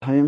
الرحيم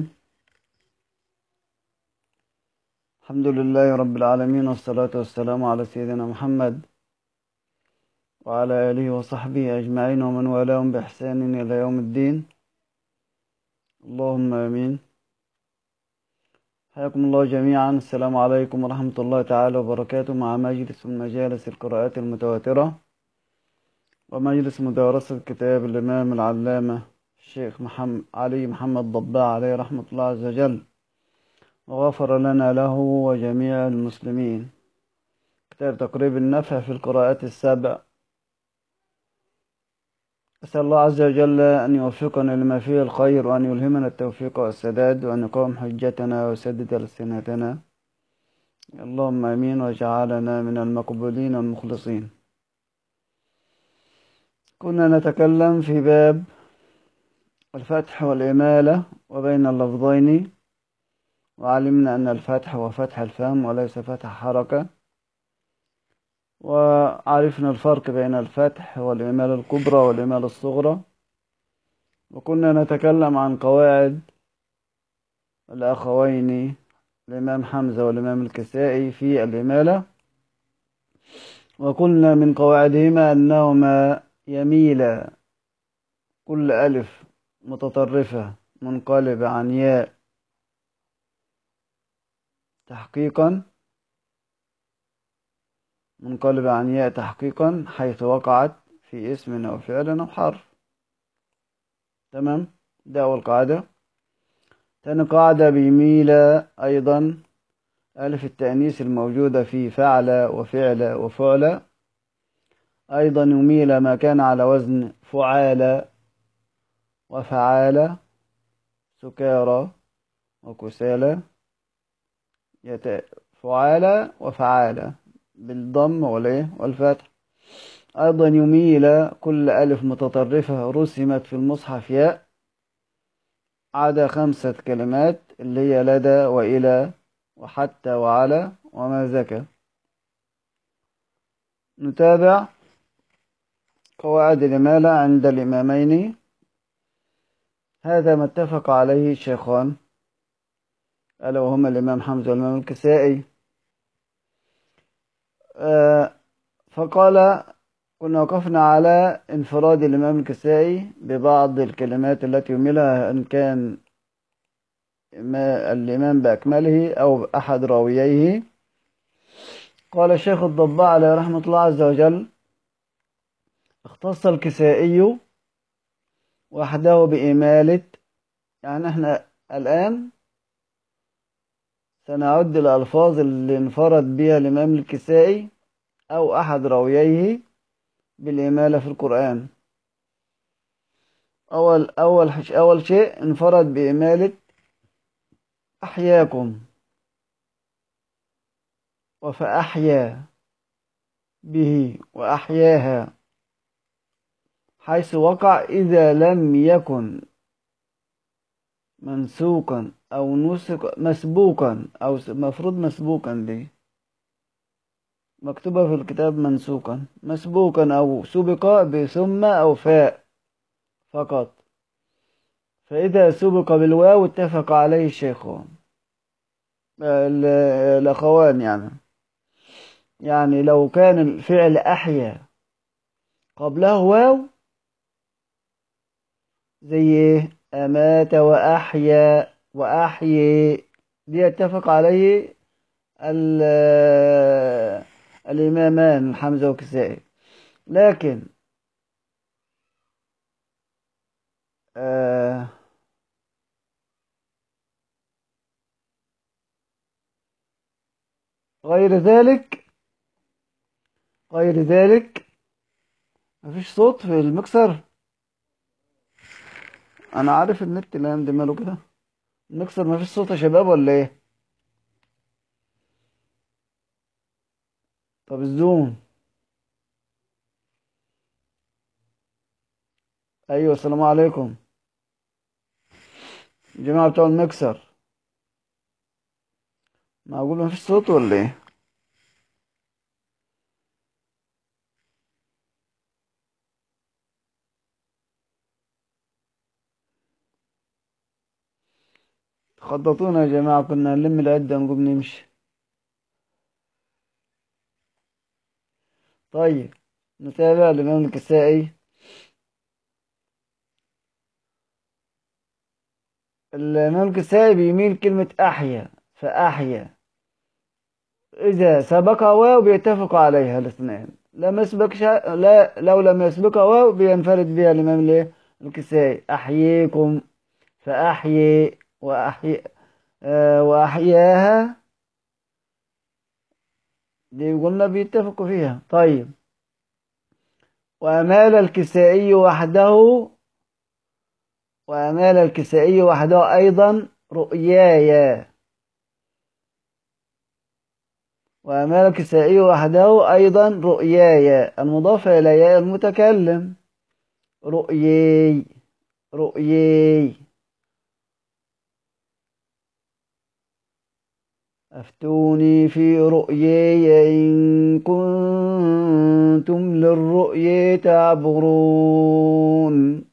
الحمد لله رب العالمين والصلاة والسلام على سيدنا محمد وعلى آله وصحبه أجمعين ومن والاهم بإحسان إلى يوم الدين اللهم آمين حياكم الله جميعا السلام عليكم ورحمة الله تعالى وبركاته مع مجلس من مجالس القراءات المتواترة ومجلس مدارسة كتاب الإمام العلامة الشيخ محمد علي محمد ضباع عليه رحمة الله عز وجل وغفر لنا له وجميع المسلمين كتاب تقريب النفع في القراءات السبع أسأل الله عز وجل أن يوفقنا لما فيه الخير وأن يلهمنا التوفيق والسداد وأن يقوم حجتنا ويسدد ألسنتنا اللهم آمين واجعلنا من المقبولين المخلصين كنا نتكلم في باب الفتح والإمالة وبين اللفظين وعلمنا أن الفتح هو فتح الفم وليس فتح حركة وعرفنا الفرق بين الفتح والإمالة الكبرى والإمالة الصغرى وكنا نتكلم عن قواعد الأخوين الإمام حمزة والإمام الكسائي في الإمالة وقلنا من قواعدهما أنهما يميل كل ألف متطرفة منقلبة عن ياء تحقيقا منقلبة عن ياء تحقيقا حيث وقعت في اسم أو فعل أو حرف تمام ده أول قاعدة تاني قاعدة بيميل أيضا ألف التأنيث الموجودة في فعل وفعل وفعل أيضا يميل ما كان على وزن فعال وفعال سكارى وكسالى يت... فعال وفعال بالضم والايه والفتح أيضا يميل كل ألف متطرفة رسمت في المصحف ياء عدا خمسة كلمات اللي هي لدى وإلى وحتى وعلى وما زكى نتابع قواعد الإمالة عند الإمامين هذا ما اتفق عليه الشيخان ألا وهما الإمام حمزة والإمام الكسائي آه فقال كنا وقفنا على انفراد الإمام الكسائي ببعض الكلمات التي يميلها إن كان الإمام بأكمله أو أحد راوييه قال الشيخ الضباع عليه رحمة الله عز وجل اختص الكسائي وحده بإمالة يعني احنا الآن سنعد الألفاظ اللي انفرد بها الإمام الكسائي أو أحد راوييه بالإمالة في القرآن أول أول أول شيء انفرد بإمالة أحياكم وفأحيا به وأحياها حيث وقع إذا لم يكن منسوقا أو نسك مسبوقا أو مفروض مسبوقا دي مكتوبة في الكتاب منسوقا مسبوقا أو سبق بثم أو فاء فقط فإذا سبق بالواو اتفق عليه الشيخان الأخوان يعني يعني لو كان الفعل أحيا قبله واو زي ايه أمات وأحيا وأحيي دي اتفق عليه الإمامان حمزة وكسائي لكن آه غير ذلك غير ذلك مفيش صوت في المكسر انا عارف النت الايام دي ماله كده المكسر مفيش صوت يا شباب ولا ايه طب الزوم ايوه السلام عليكم الجماعه بتوع المكسر معقول مفيش صوت ولا ايه خططونا يا جماعة كنا نلم العدة ونقوم نمشي طيب نتابع الإمام الكسائي الإمام الكسائي بيميل كلمة أحيا فأحيا إذا سبقها واو بيتفق عليها الاثنين لم يسبق شا... لا لو لم يسبقها واو بينفرد بها الإمام الايه الكسائي أحييكم فأحيي وأحيي آه وأحياها دي قلنا بيتفقوا فيها طيب وأمال الكسائي وحده وأمال الكسائي وحده أيضا رؤياي وأمال الكسائي وحده أيضا رؤياي المضاف إلى ياء المتكلم رؤيي رؤيي أفتوني في رؤياي إن كنتم للرؤيا تعبرون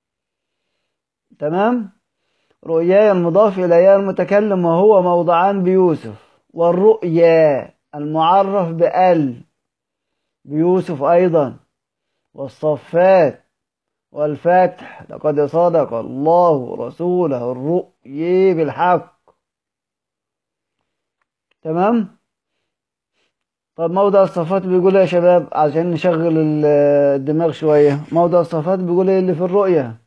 تمام رؤياي المضاف إلى ياء المتكلم وهو موضعان بيوسف والرؤيا المعرف بأل بيوسف أيضا والصفات والفتح لقد صدق الله رسوله الرؤيا بالحق تمام طب موضع الصفات بيقول يا شباب عشان نشغل الدماغ شوية موضع الصفات بيقول ايه اللي في الرؤية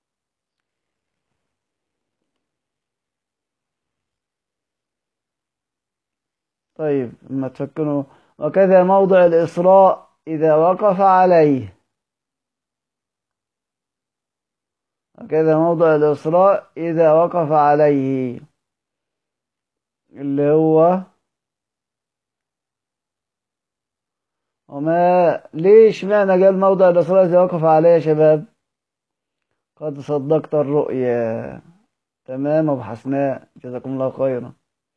طيب ما تفكروا وكذا موضع الإسراء إذا وقف عليه وكذا موضع الإسراء إذا وقف عليه اللي هو وما ليش معنى قال موضع الإسراء إذا وقف عليه يا شباب قد صدقت الرؤيا تمام أبو حسناء جزاكم الله خيرا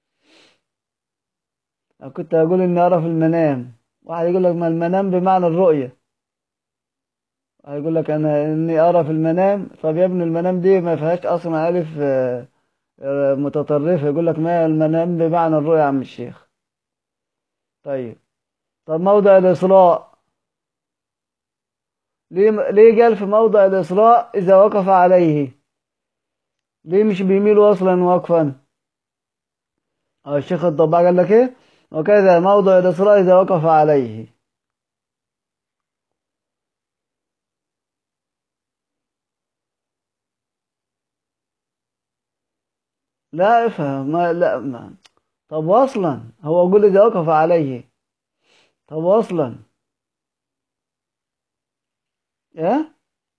أنا كنت أقول إني أرى في المنام واحد يقول لك ما المنام بمعنى الرؤية واحد يقول لك أنا إني أرى في المنام طب يا ابن المنام دي ما فيهاش أصلا ألف متطرفة يقول لك ما المنام بمعنى الرؤية يا عم الشيخ طيب طب موضع الإسراء ليه ليه قال في موضع الإسراء إذا وقف عليه ليه مش بيميل وصلا وقفا الشيخ الضباع قال لك ايه وكذا موضع الإسراء إذا وقف عليه لا افهم ما لا ما. طب واصلا هو يقول إذا وقف عليه طب واصلا ايه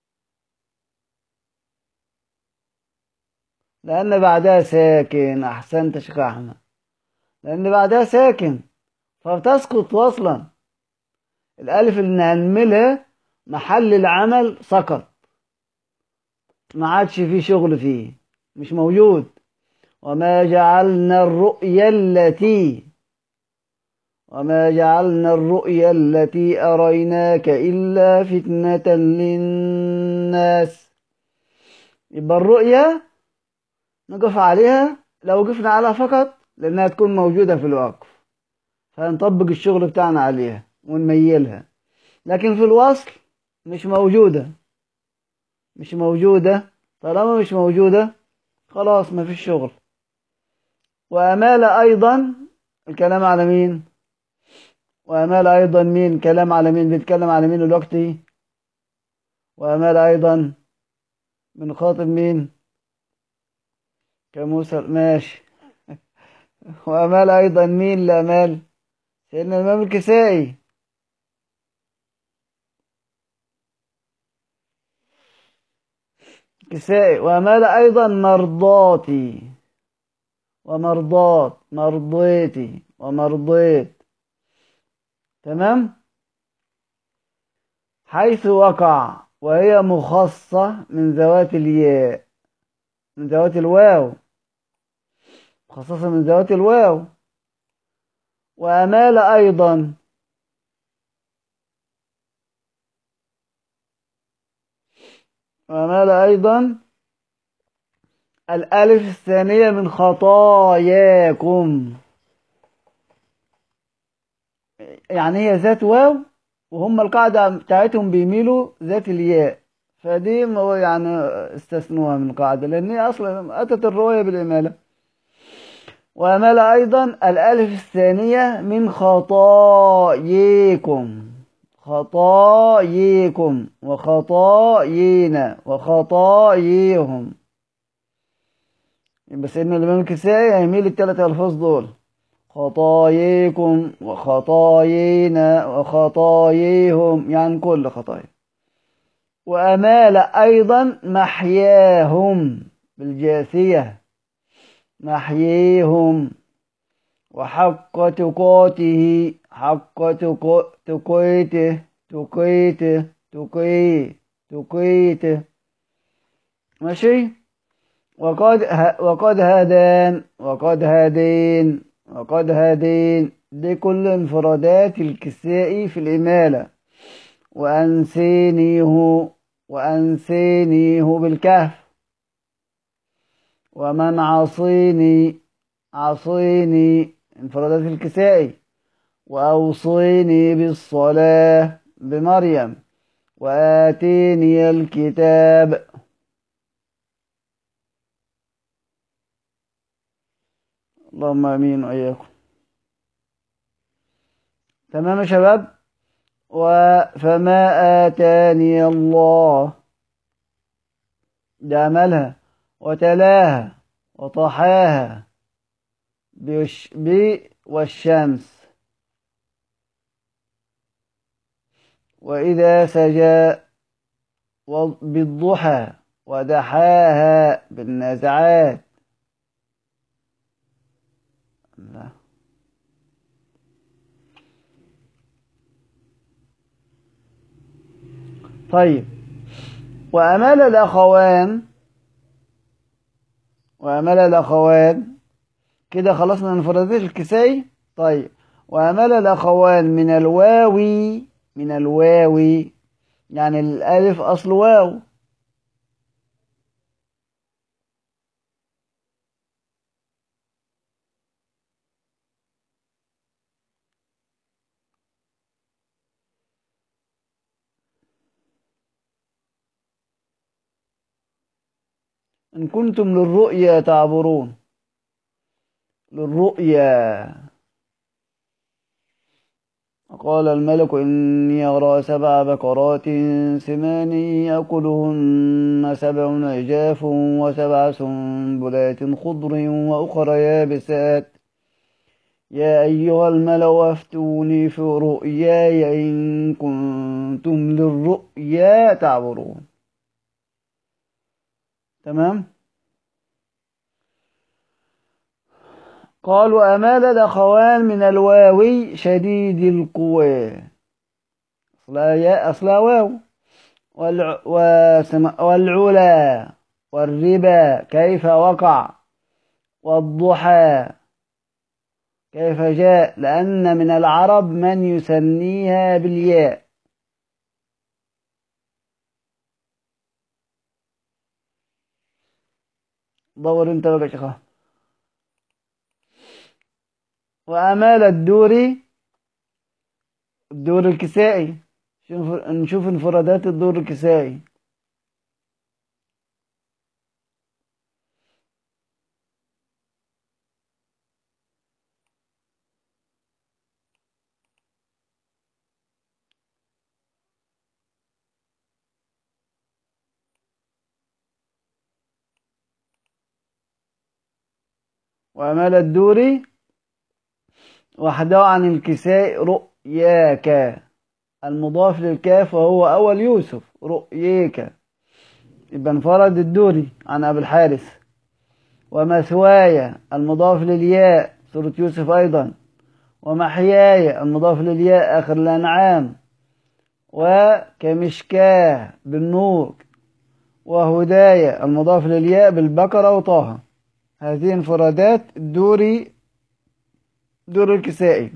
لأن بعدها ساكن أحسنت يا شيخ أحمد لأن بعدها ساكن فبتسقط وصلا الألف اللي نعملها محل العمل سقط ما عادش فيه شغل فيه مش موجود وما جعلنا الرؤيا التي وما جعلنا الرؤيا التي أريناك إلا فتنة للناس يبقى الرؤيا نقف عليها لو وقفنا عليها فقط لأنها تكون موجودة في الوقف فنطبق الشغل بتاعنا عليها ونميلها لكن في الوصل مش موجودة مش موجودة طالما مش موجودة خلاص ما فيش شغل وأمال أيضا الكلام على مين وأمال أيضا مين كلام على مين بيتكلم على مين دلوقتي وأمال أيضا بنخاطب مين كموسى ماشي وأمال أيضا مين لأمال سيدنا الإمام الكسائي كسائي وأمال أيضا مرضاتي ومرضات مرضيتي ومرضيت تمام حيث وقع وهي مخصة من ذوات الياء من ذوات الواو مخصصة من ذوات الواو وأمال أيضا وأمال أيضا الألف الثانية من خطاياكم يعني هي ذات واو وهم القاعدة بتاعتهم بيميلوا ذات الياء فدي يعني استثنوها من القاعدة لأن هي أصلا أتت الرواية بالإمالة وأمال أيضا الألف الثانية من خطاياكم خطاياكم وخطايينا وخطاييهم بس إن الإمام الكسائي هيميل الثلاث ألفاظ دول خطاياكم وخطايينا وخطاييهم يعني كل خطايا وأمال أيضا محياهم بالجاثية محييهم وحق تقاته حق تقيته تقيته تقي تقيته ماشي وقد وقد هدان وقد هدين وقد هدين دي كل انفرادات الكسائي في الإمالة وأنسينيه وأنسينيه بالكهف ومن عصيني عصيني انفرادات الكسائي وأوصيني بالصلاة بمريم وآتيني الكتاب اللهم امين واياكم تمام يا شباب وفما اتاني الله ده عملها وتلاها وطحاها بوش بي والشمس وإذا سجى بالضحى ودحاها بالنازعات لا طيب وأمال الأخوان وأمال الأخوان كده خلصنا من انفرادات الكسائي طيب وأمال الأخوان من الواوي من الواوي يعني الألف أصل واو إن كنتم للرؤيا تعبرون للرؤيا قال الملك إني أرى سبع بقرات سمان يأكلهن سبع عجاف وسبع سنبلات خضر وأخر يابسات يا أيها الملأ أفتوني في رؤياي إن كنتم للرؤيا تعبرون تمام قالوا أمال الأخوان من الواوي شديد القوى أصلا يا أصلا واو والع... وسم... والعلا والربا كيف وقع والضحى كيف جاء لأن من العرب من يسميها بالياء دور انت بقى شيخ وأمال الدوري الدور الكسائي نشوف انفرادات الدور الكسائي وأمال الدوري وحده عن الكساء رؤياك المضاف للكاف وهو أول يوسف رؤياك يبقى انفرد الدوري عن أبي الحارث ومثواي المضاف للياء سورة يوسف أيضا ومحياي المضاف للياء آخر الأنعام وكمشكاه بالنور وهدايا المضاف للياء بالبقرة وطه هذه انفرادات الدوري دور الكسائي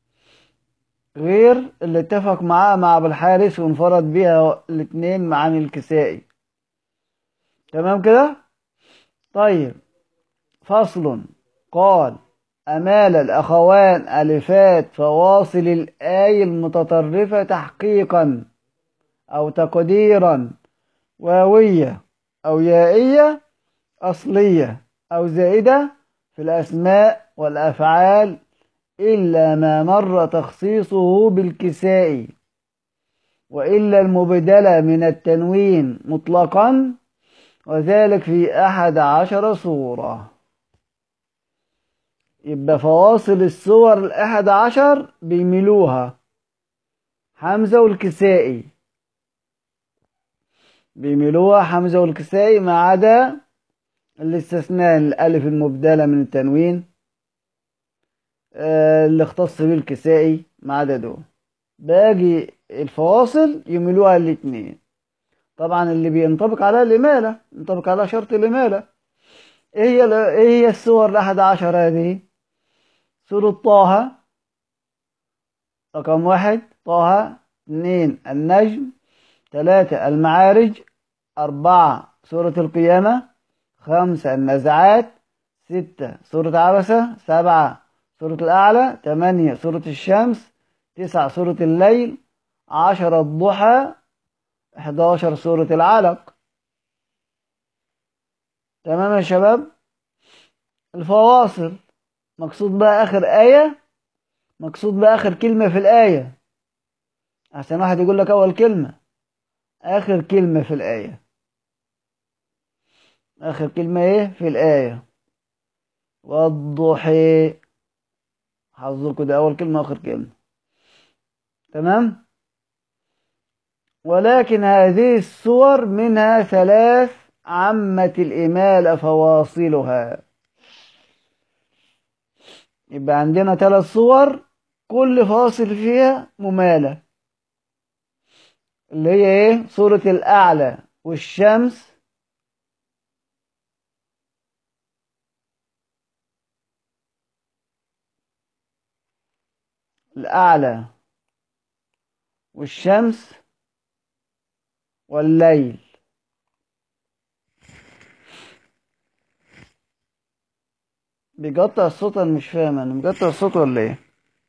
غير اللي اتفق معاه مع ابو الحارث وانفرد بيها الاثنين عن الكسائي تمام كده طيب فصل قال أمال الأخوان ألفات فواصل الآي المتطرفة تحقيقا أو تقديرا واوية أو يائية أصلية أو زائدة في الأسماء والأفعال إلا ما مر تخصيصه بالكساء وإلا المبدلة من التنوين مطلقا وذلك في أحد عشر صورة يبقى فواصل الصور الأحد عشر بيميلوها حمزة والكسائي بيميلوها حمزة والكسائي ما عدا الاستثناء الألف المبدلة من التنوين اللي اختص به الكسائي ما عدا دول باقي الفواصل يميلوها الاثنين طبعا اللي بينطبق عليها الإمالة ينطبق عليها شرط الإمالة ايه هي ايه هي السور الأحد عشر هذه سورة طه رقم واحد طه اثنين النجم ثلاثة المعارج أربعة سورة القيامة خمسة النزعات ستة سورة عبسة سبعة سورة الأعلى ثمانية سورة الشمس تسعة سورة الليل عشرة الضحى 11 سورة العلق تمام يا شباب الفواصل مقصود بقى آخر آية مقصود بقى آخر كلمة في الآية عشان واحد يقول لك أول كلمة آخر كلمة في الآية آخر كلمة إيه في الآية والضحى حافظوا ده أول كلمة آخر كلمة تمام ولكن هذه الصور منها ثلاث عمت الإمالة فواصلها يبقى عندنا ثلاث صور كل فاصل فيها ممالة اللي هي ايه صورة الأعلى والشمس الأعلى والشمس والليل بيقطع الصوت انا مش فاهم انا مقطع الصوت ولا ايه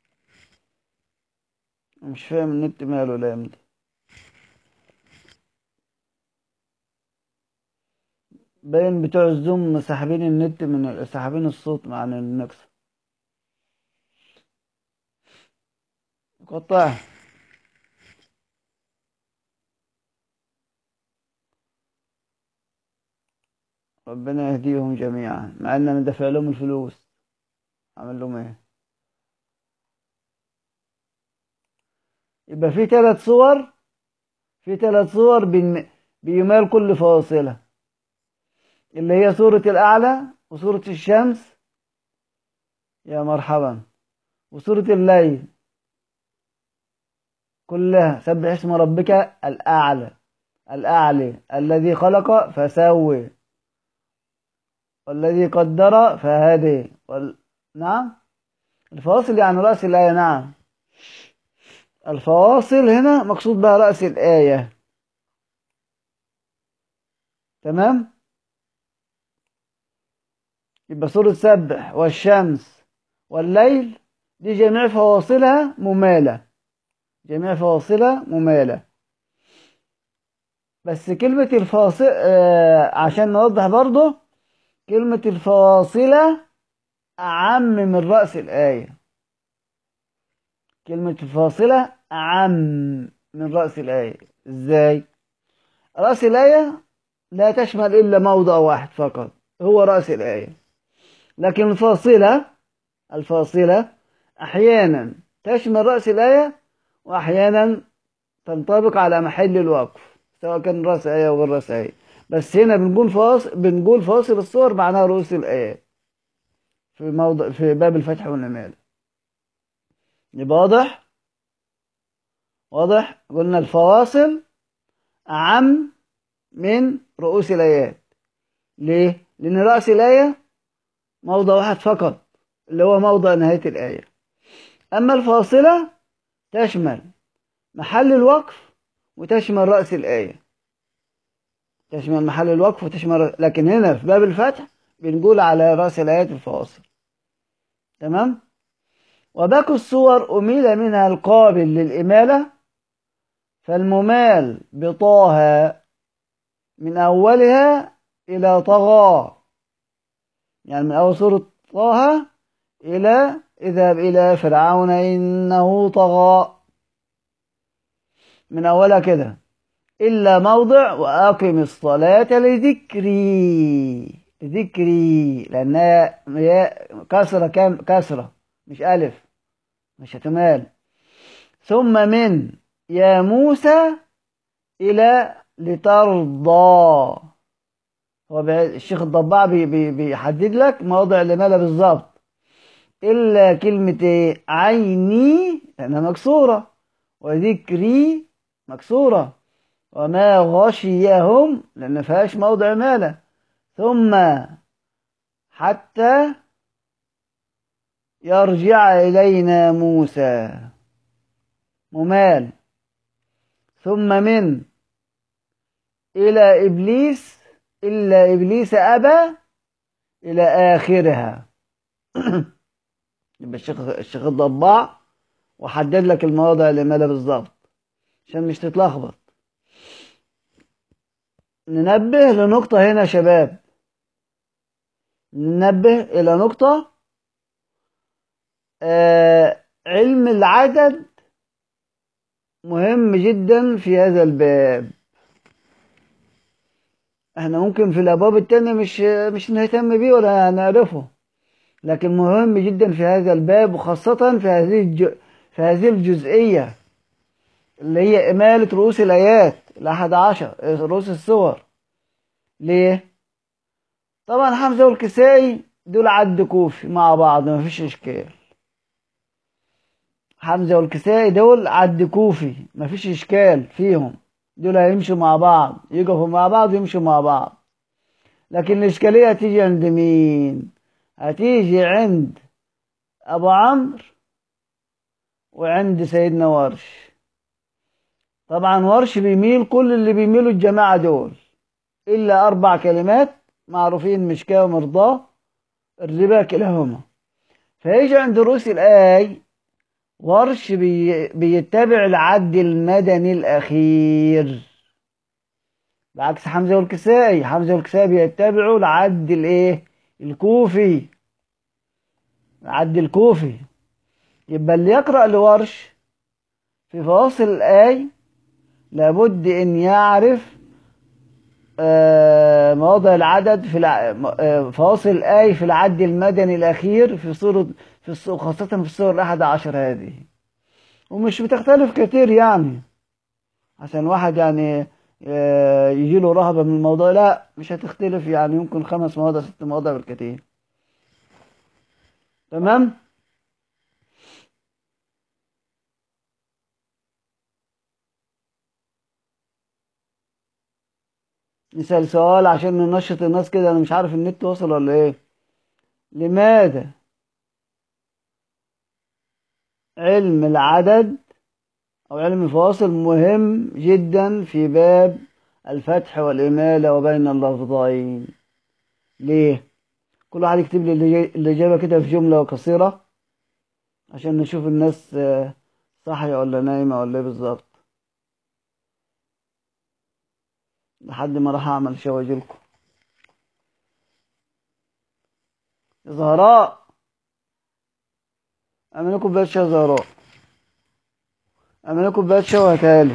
مش فاهم النت ماله الايام دي باين بتوع الزوم ساحبين النت من ساحبين الصوت مع النكسة قطع ربنا يهديهم جميعا مع ان انا دافع لهم الفلوس اعمل لهم ايه يبقى في ثلاث صور في ثلاث صور بين بيمال كل فاصلة اللي هي سورة الأعلى وسورة الشمس يا مرحبا وسورة الليل كلها سبح اسم ربك الأعلى الأعلى الذي خلق فسوي والذي قدر فهدي وال... نعم الفواصل يعني رأس الآية نعم الفواصل هنا مقصود بها رأس الآية تمام يبقى سورة سبح والشمس والليل دي جميع فواصلها ممالة جميع فواصلها ممالة بس كلمة الفاصل آه عشان نوضح برضه كلمة الفاصلة أعم من رأس الآية كلمة الفاصلة أعم من رأس الآية إزاي؟ رأس الآية لا تشمل إلا موضع واحد فقط هو رأس الآية لكن الفاصلة الفاصلة أحيانا تشمل رأس الآية وأحيانا تنطبق على محل الوقف سواء كان رأس آية أو غير رأس آية بس هنا بنقول فاصل بنقول فاصل الصور معناها رؤوس الآيات في موضع في باب الفتح والنمال يبقى واضح واضح قلنا الفواصل أعم من رؤوس الآيات ليه؟ لأن رأس الآية موضع واحد فقط اللي هو موضع نهاية الآية أما الفاصلة تشمل محل الوقف وتشمل رأس الآية تشمل محل الوقف وتشمل لكن هنا في باب الفتح بنقول على رأس الآيات الفواصل تمام وباقي الصور أميل منها القابل للإمالة فالممال بطه من أولها إلى طغى يعني من أول سورة طه إلى اذهب إلى فرعون إنه طغى من أولها كده إلا موضع وأقم الصلاة لذكري ذكري لأنها هي كسرة كام كسرة مش ألف مش هتمال ثم من يا موسى إلى لترضى هو الشيخ الضباع بي بي بيحدد لك مواضع الإمالة بالظبط إلا كلمة إيه؟ عيني لأنها مكسورة وذكري مكسورة وما غشيهم لأن فيهاش موضع إمالة ثم حتى يرجع إلينا موسى ممال ثم من إلى إبليس إلا إبليس أبى إلى آخرها يبقى الشيخ الشيخ الضباع وحدد لك المواضع اللي مالها بالظبط عشان مش تتلخبط ننبه لنقطة هنا يا شباب ننبه إلى نقطة آه علم العدد مهم جدا في هذا الباب احنا ممكن في الابواب التانية مش مش نهتم بيه ولا نعرفه لكن مهم جدا في هذا الباب وخاصة في هذه الج... في هذه الجزئية اللي هي إمالة رؤوس الآيات الأحد عشر رؤوس السور ليه؟ طبعا حمزة والكسائي دول عد كوفي مع بعض ما فيش إشكال حمزة والكسائي دول عد كوفي ما فيش إشكال فيهم دول هيمشوا مع بعض يقفوا مع بعض ويمشوا مع بعض لكن الإشكالية هتيجي عند مين؟ هتيجي عند أبو عمرو وعند سيدنا ورش طبعا ورش بيميل كل اللي بيميلوا الجماعة دول إلا أربع كلمات معروفين مشكاة ومرضاة الربا كلاهما فيجي عند رؤوس الآي ورش بي بيتبع العد المدني الأخير بعكس حمزة والكسائي حمزة والكسائي بيتبعوا العد الإيه الكوفي العد الكوفي يبقى اللي يقرأ لورش في فواصل الآي لابد أن يعرف مواضع العدد في فواصل الآي في العد المدني الأخير في صورة في خاصة في الصور الأحد عشر هذه ومش بتختلف كتير يعني عشان واحد يعني يجي له رهبة من الموضوع لا مش هتختلف يعني يمكن خمس مواضع ست مواضع بالكتير تمام نسأل سؤال عشان ننشط الناس كده انا مش عارف النت وصل ولا ايه لماذا علم العدد او علم الفواصل مهم جدا في باب الفتح والإمالة وبين اللفظين ليه كل واحد يكتب لي الإجابة كده في جملة قصيرة عشان نشوف الناس صاحية ولا نايمة ولا ايه بالظبط لحد ما راح اعمل شواجلكم زهراء اعمل لكم كوبايه شاي زهراء اعمل لكم كوبايه شاي وهاتها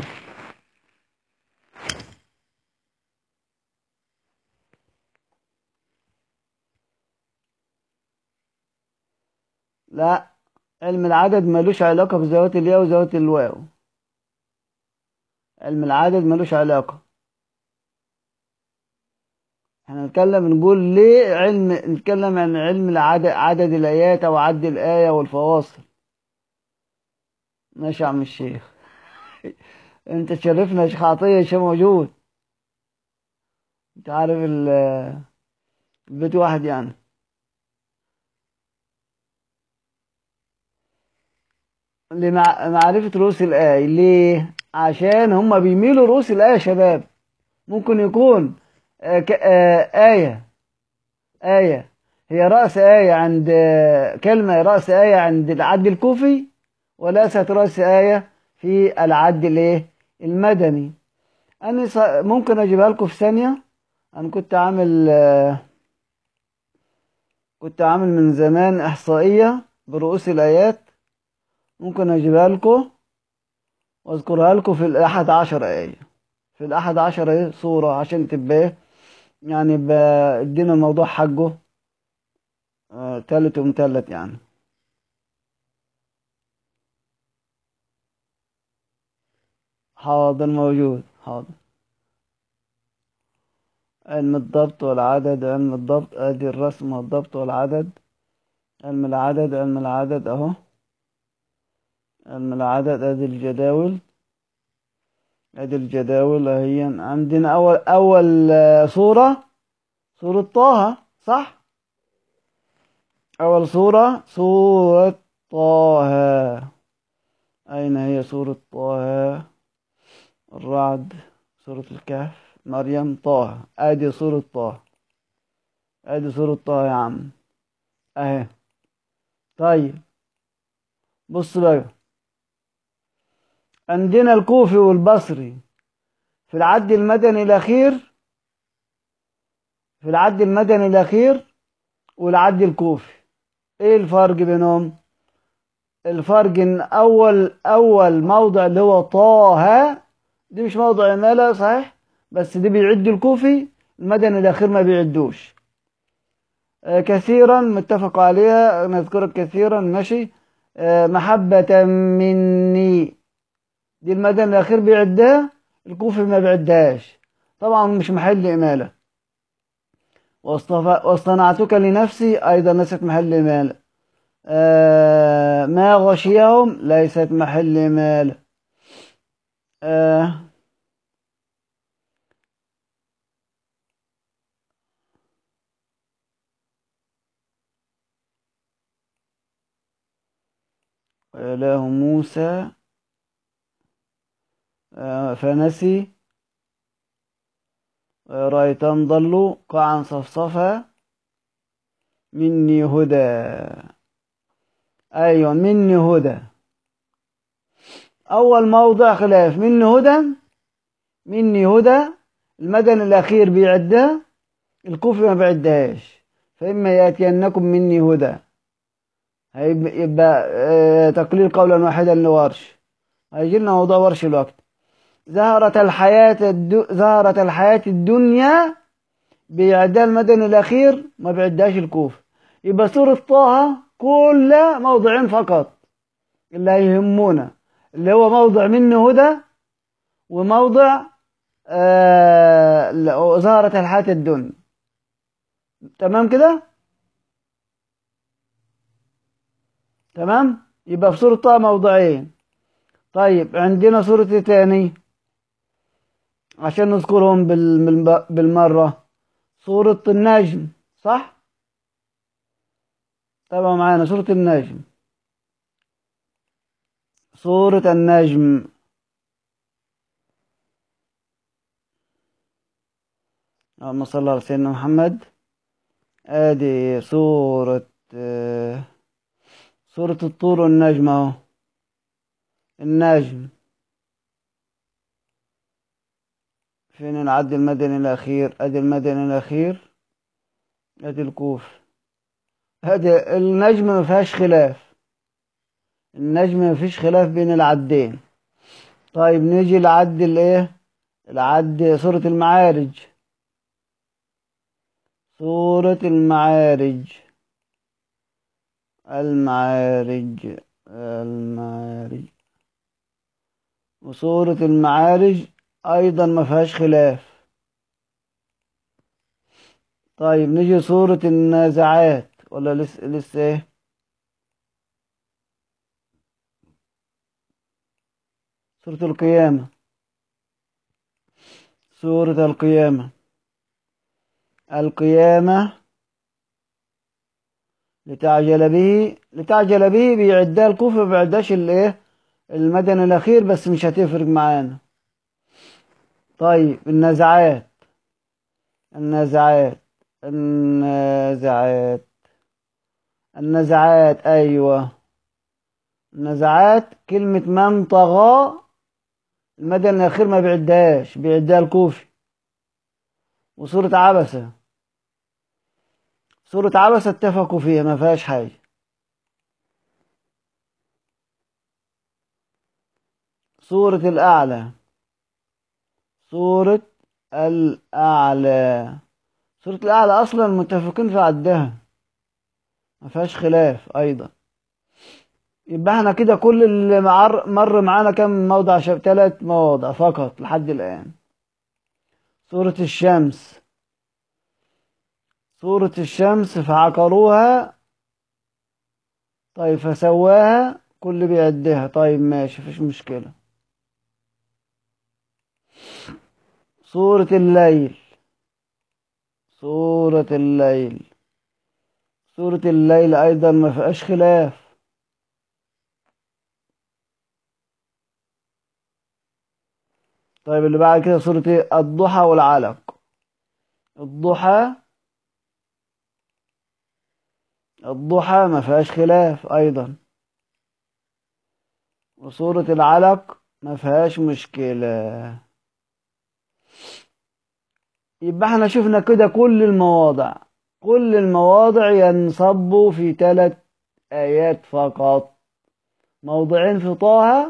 لا علم العدد ملوش علاقة بذوات الياء وذوات الواو علم العدد ملوش علاقة احنا نتكلم نقول ليه علم نتكلم عن علم العدد عدد الآيات أو عد الآية والفواصل ماشي يا عم الشيخ انت تشرفنا يا شيخ عطية شيء موجود انت عارف البيت واحد يعني لمعرفة رؤوس الآية ليه؟ عشان هما بيميلوا رؤوس الآية يا شباب ممكن يكون آه ك... آه آية آية هي رأس آية عند كلمة رأس آية عند العد الكوفي وليست رأس آية في العد الايه المدني أنا ص... ممكن أجيبها لكم في ثانية أنا كنت عامل كنت عامل من زمان إحصائية برؤوس الآيات ممكن أجيبها لكم وأذكرها لكم في الأحد عشر آية في الأحد عشر إيه صورة عشان تبقى يعني ادينا الموضوع حقه آه تالت ومتلت يعني حاضر موجود حاضر علم الضبط والعدد علم الضبط ادي الرسم والضبط والعدد علم العدد علم العدد اهو علم العدد ادي الجداول ادي الجداول اهي عندنا اول اول صورة صورة طه صح اول صورة صورة طه اين هي صورة طه الرعد صورة الكهف مريم طه ادي صورة طه ادي صورة طه يا عم اهي طيب بص بقى عندنا الكوفي والبصري في العد المدني الأخير في العد المدني الأخير والعد الكوفي ايه الفرق بينهم الفرق ان اول اول موضع اللي هو طه دي مش موضع عمالة صحيح بس دي بيعد الكوفي المدني الأخير ما بيعدوش آه كثيرا متفق عليها نذكرك كثيرا ماشي آه محبة مني دي المدني الأخير بيعدها الكوفي ما بيعدهاش طبعا مش محل إمالة واصطنعتك لنفسي أيضا ليست محل إمالة آه ما غشيهم ليست محل إمالة آه وإله موسى فنسي رأيتهم ضلوا قاعا صفصفا مني هدى أيوة مني هدى أول موضع خلاف مني هدى مني هدى المدن الأخير بيعدها الكوفي ما بيعدهاش فإما يأتينكم مني هدى هيبقى تقليل قولا واحدا لورش هيجي لنا موضوع ورش الوقت ظهرت الحياة الدو... ظهرت الحياة الدنيا بيعدها المدني الأخير ما بيعدهاش الكوفة يبقى سورة طه كلها موضعين فقط اللي هيهمونا اللي هو موضع منه هدى وموضع آه... ظهرت الحياة الدنيا تمام كده تمام يبقى في سورة طه موضعين طيب عندنا سورة تاني عشان نذكرهم بالمرة سورة النجم صح طبعا معانا سورة النجم سورة النجم اللهم صل على سيدنا محمد ادي سورة سورة الطور والنجم اهو النجم فين العد المدني الأخير أدي المدني الأخير أدي الكوف أدي النجم ما فيهاش خلاف النجم ما فيش خلاف بين العدين طيب نيجي لعد الايه العد سورة المعارج سورة المعارج المعارج المعارج وسورة المعارج أيضا ما فيهاش خلاف طيب نيجي سورة النازعات ولا لسه لسه ايه سورة القيامة سورة القيامة القيامة لتعجل به لتعجل به بيعدها الكوفة ما بيعدهاش الايه المدني الأخير بس مش هتفرق معانا طيب النزعات النزعات النازعات النزعات أيوة النزعات كلمة من طغى المدى الأخير ما بيعدهاش بيعدها الكوفي وسورة عبسة سورة عبسة اتفقوا فيها ما فيهاش حاجة سورة الأعلى سورة الأعلى سورة الأعلى أصلا متفقين في عدها ما فيهاش خلاف أيضا يبقى احنا كده كل اللي معر مر معانا كم موضع شاب ثلاث مواضع فقط لحد الآن سورة الشمس سورة الشمس فعقروها طيب فسواها كل بيعدها طيب ماشي مفيش مشكلة سورة الليل سورة الليل سورة الليل أيضا ما فيهاش خلاف طيب اللي بعد كده سورة ايه الضحى والعلق الضحى الضحى ما فيهاش خلاف أيضا وسورة العلق ما فيهاش مشكلة يبقى احنا شفنا كده كل المواضع كل المواضع ينصب في ثلاث آيات فقط موضعين في طه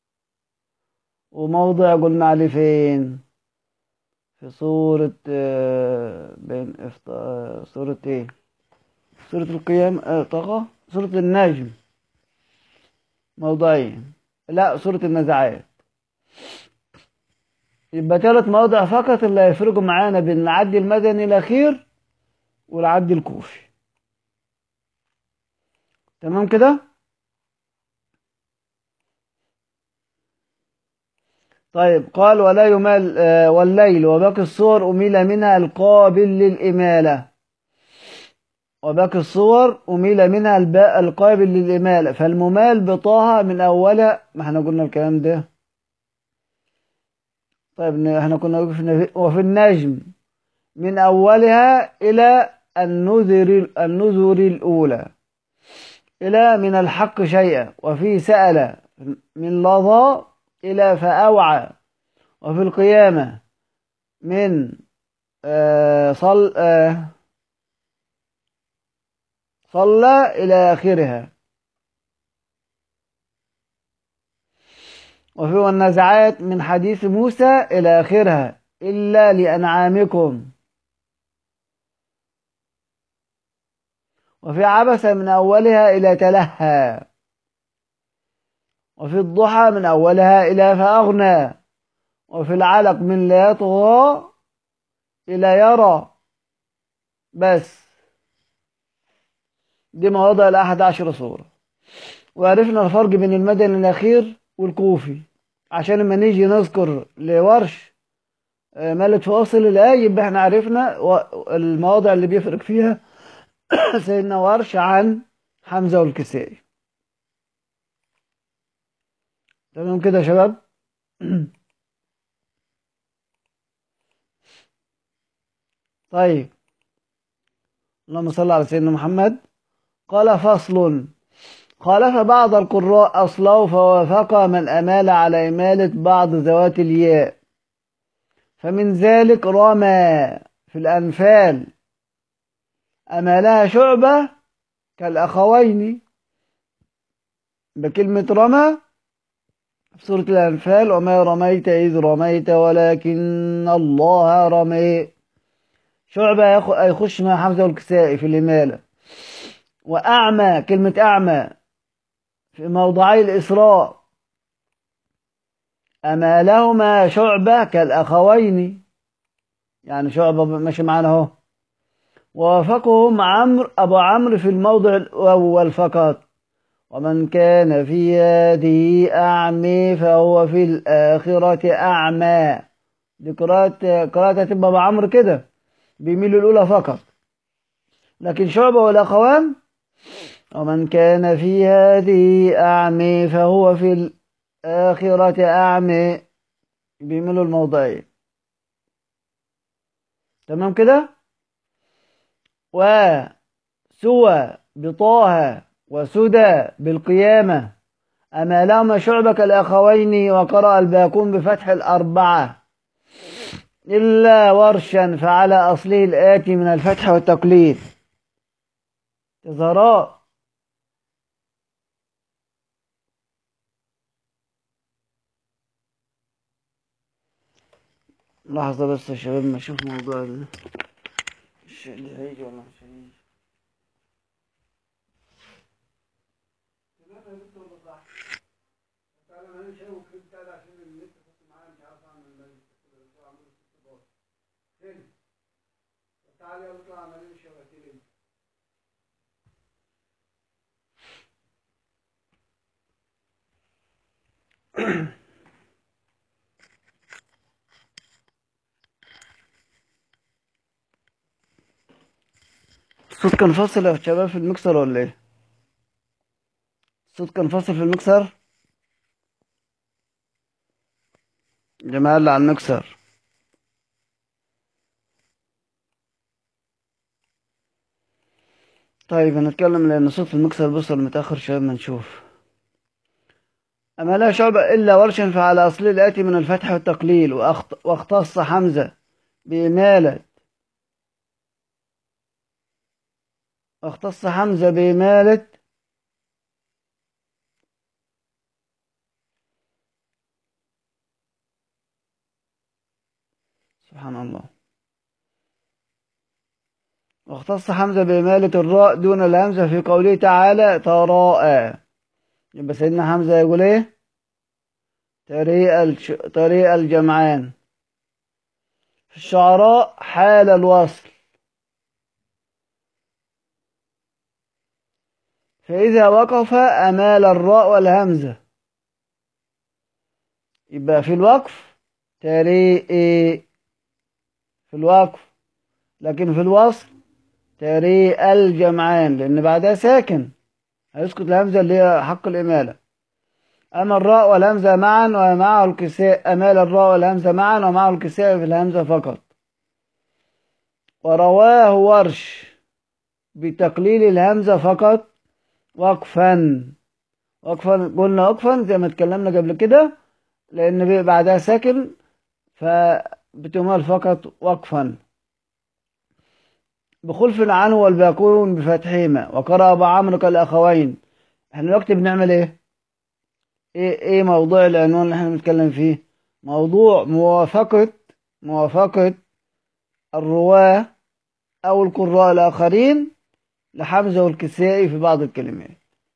وموضع قلنا عليه فين في سورة بين افط... سورة ايه سورة القيام اه طغى سورة النجم موضعين لا سورة النزعات يبقى ثلاث مواضع فقط اللي هيفرقوا معانا بين العد المدني الأخير والعد الكوفي تمام كده طيب قال ولا يمال آه والليل وباقي الصور أميل منها القابل للإمالة وباقي الصور أميل منها الباء القابل للإمالة فالممال بطاها من أولها ما احنا قلنا الكلام ده طيب احنا كنا وفي النجم من أولها إلى النذر النذر الأولى إلى من الحق شيئا وفي سأل من لظى إلى فأوعى وفي القيامة من آه صل آه صلى إلى آخرها وفي والنزعات من حديث موسى إلى آخرها إلا لأنعامكم وفي عبس من أولها إلى تلهى وفي الضحى من أولها إلى فأغنى وفي العلق من لا يطغى إلى يرى بس دي مواضع الأحد عشر صورة وعرفنا الفرق بين المدني الأخير والكوفي عشان لما نيجي نذكر لورش ملك في أصل الآية يبقى احنا عرفنا المواضع اللي بيفرق فيها سيدنا ورش عن حمزة والكسائي تمام كده يا شباب طيب اللهم صل على سيدنا محمد قال فصل خالف بعض القراء أصله فوافق من أمال على إمالة بعض ذوات الياء فمن ذلك رمى في الأنفال أمالها شعبة كالأخوين بكلمة رمى في سورة الأنفال وما رميت إذ رميت ولكن الله رمي شعبة يخش مع حمزة والكسائي في الإمالة وأعمى كلمة أعمى في موضعي الإسراء أمالهما شعبة كالأخوين يعني شعبة ماشي معانا اهو ووافقهم عمرو أبو عمرو في الموضع الأول فقط ومن كان في هذه أعمي فهو في الآخرة أعمى دي قراءة قراءة تبقى أبو عمرو كده بيميلوا الأولى فقط لكن شعبة والأخوان ومن كان في هذه أعمي فهو في الآخرة أعمي بيميلوا الموضعين تمام كده وسوى بطه وسدى بالقيامة أما لهما شعبك الأخوين وقرأ الباكون بفتح الأربعة إلا ورشا فعلى أصله الآتي من الفتح والتقليد تظهراء لحظة بس يا شباب ما أشوف موضوع ال- الشيء اللي هيجي ولا مش هيجي الصوت كان فاصل يا شباب في المكسر ولا ايه الصوت كان فاصل في المكسر جماعة اللي على المكسر طيب هنتكلم لأن صوت في المكسر بيوصل متأخر شوية ما نشوف أما لا شعب إلا ورشا فعلى أصل الآتي من الفتح والتقليل وأخت- واختص حمزة بإمالة واختص حمزة بإمالة سبحان الله واختص حمزة بإمالة الراء دون الهمزة في قوله تعالى تراءى يبقى سيدنا حمزة يقول ايه طريق الش... طريق الجمعان في الشعراء حال الوصل فإذا وقف أمال الراء والهمزة يبقى في الوقف طريق في الوقف لكن في الوصل طريق الجمعان لأن بعدها ساكن هيسكت الهمزة اللي هي حق الإمالة أما الراء والهمزة معا ومعه الكساء أمال الراء والهمزة معا ومعه الكساء في الهمزة فقط ورواه ورش بتقليل الهمزة فقط وقفا وقفا قلنا وقفا زي ما اتكلمنا قبل كده لأن بيبقى بعدها ساكن فبتمال فقط وقفا بخلف عنه والباقون بفتحهما وقرأ أبو عمرو كالأخوين احنا دلوقتي بنعمل ايه؟ ايه ايه موضوع العنوان اللي احنا بنتكلم فيه؟ موضوع موافقة موافقة الرواة أو القراء الآخرين لحمزة والكسائي في بعض الكلمات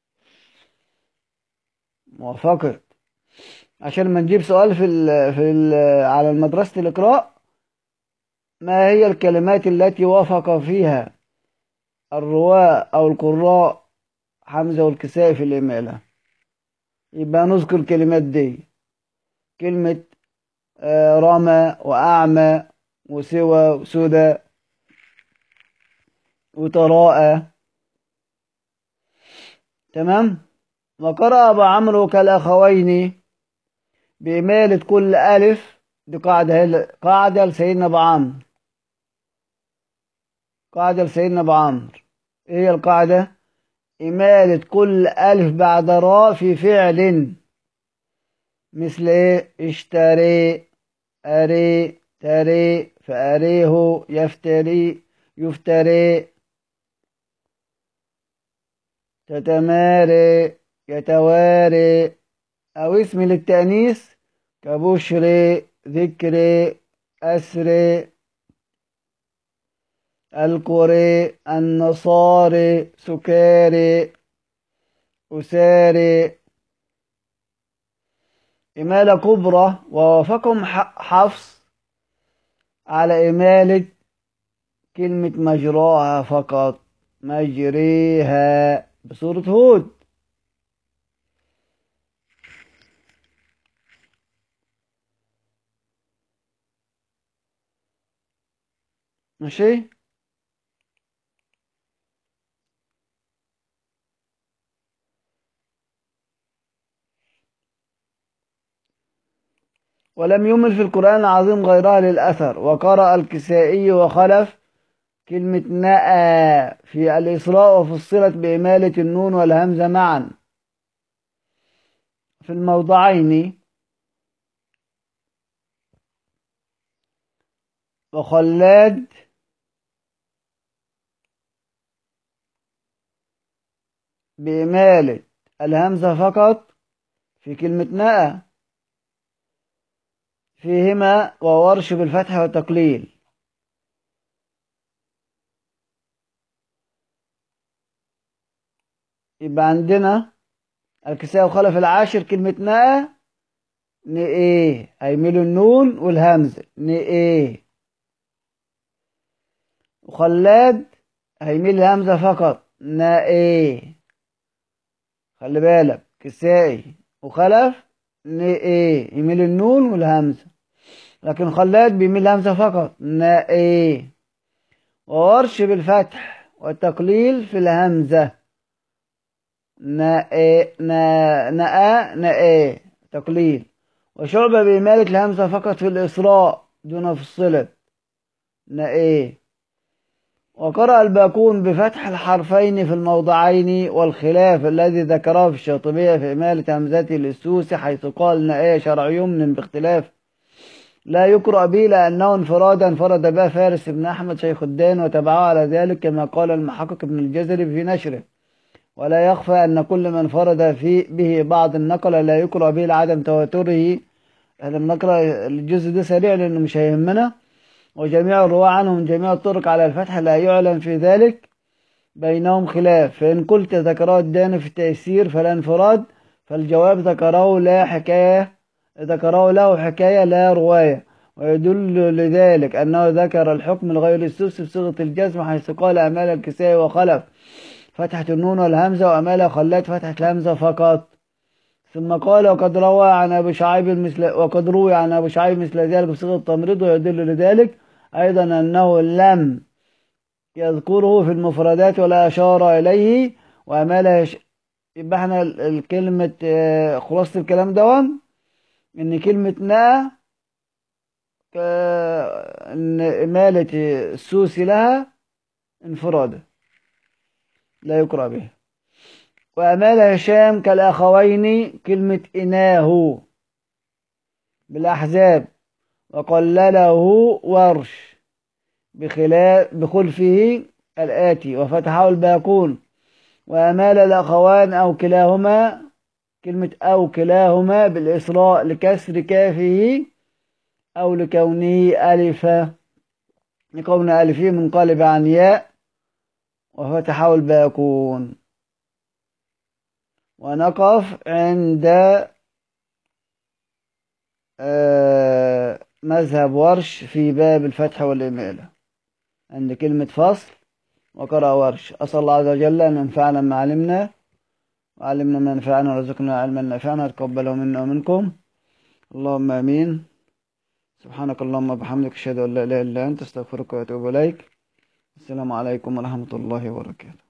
موافقة عشان ما نجيب سؤال في ال في ال على مدرسة الإقراء ما هي الكلمات التي وافق فيها الرواة أو القراء حمزة والكسائي في الإمالة يبقى نذكر الكلمات دي كلمة آه، رمى وأعمى وسوى وسدى وتراءى تمام وقرأ أبو عمرو كالأخوين بإمالة كل ألف دي قاعدة قاعدة لسيدنا أبو عمرو قاعدة لسيدنا أبو عمرو إيه هي القاعدة؟ إمالة كل ألف بعد راء في فعل مثل إيه؟ اشتري أري تري فأريه يفتري يفتري تتماري يتواري أو اسم للتأنيث كبشري ذكري أسري القري النصاري سكاري أساري إمالة كبرى ووافقهم ح- حفص على إمالة كلمة مجراها فقط مجريها بصورة هود ماشي ولم يمل في القرآن العظيم غيرها للأثر وقرأ الكسائي وخلف كلمة نأى في الإسراء وفصلت بإمالة النون والهمزة معا في الموضعين وخلاد بإمالة الهمزة فقط في كلمة نأى فيهما وورش بالفتح والتقليل يبقى عندنا الكساء وخلف العاشر كلمة نأى نئيه هيميلوا النون والهمزة نئيه وخلاد هيميل الهمزة فقط نائيه خلي بالك كسائي وخلف نائيه يميل النون والهمزة لكن خلاد بيميل الهمزة فقط نائيه وورش بالفتح والتقليل في الهمزة نائي نا نأ نائيه تقليل وشعبة بإمالة الهمزة فقط في الإسراء دون فصلت نائيه وقرأ الباكون بفتح الحرفين في الموضعين والخلاف الذي ذكره في الشاطبية في إمالة همزته للسوسي حيث قال نأي شرع يمن باختلاف لا يقرأ به لأنه انفرادا انفرد به فارس بن أحمد شيخ الدين وتبعه على ذلك كما قال المحقق ابن الجزري في نشره ولا يخفى أن كل من فرد في به بعض النقل لا يقرأ به لعدم تواتره احنا بنقرأ الجزء ده سريع لأنه مش هيهمنا وجميع الرواة عنهم جميع الطرق على الفتح لا يعلم في ذلك بينهم خلاف فإن قلت ذكره الدان في التيسير فلا انفراد فالجواب ذكره لا حكاية ذكره له حكاية لا رواية ويدل لذلك أنه ذكر الحكم الغير السوس بصيغة الجزم حيث قال أمال الكساء وخلف فتحة النون والهمزة وأمال خلات فتحة الهمزة فقط ثم قال وقد روى عن أبي شعيب مثل وقد روي عن أبي شعيب مثل ذلك بصيغة التمريض ويدل لذلك أيضا أنه لم يذكره في المفردات ولا أشار إليه وأماله ش... يبقى احنا الكلمة خلاصة الكلام دون إن كلمة نا ك... إن إمالة السوسي لها انفرادا لا يقرأ به وأمال هشام كالأخوين كلمة إناه بالأحزاب وقلله ورش بخلاف بخلفه الآتي وفتحه الباقون وأمال الأخوان أو كلاهما كلمة أو كلاهما بالإسراء لكسر كافه أو لكونه ألفا لكون ألفه منقلب عن ياء وفتحه الباقون ونقف عند مذهب ورش في باب الفتح والإمالة عند كلمة فصل وقرأ ورش أسأل الله عز وجل أن ينفعنا ما علمنا وعلمنا ما ينفعنا ورزقنا علما نافعنا تقبله منا ومنكم اللهم آمين سبحانك اللهم وبحمدك أشهد أن لا إله إلا أنت أستغفرك وأتوب إليك السلام عليكم ورحمة الله وبركاته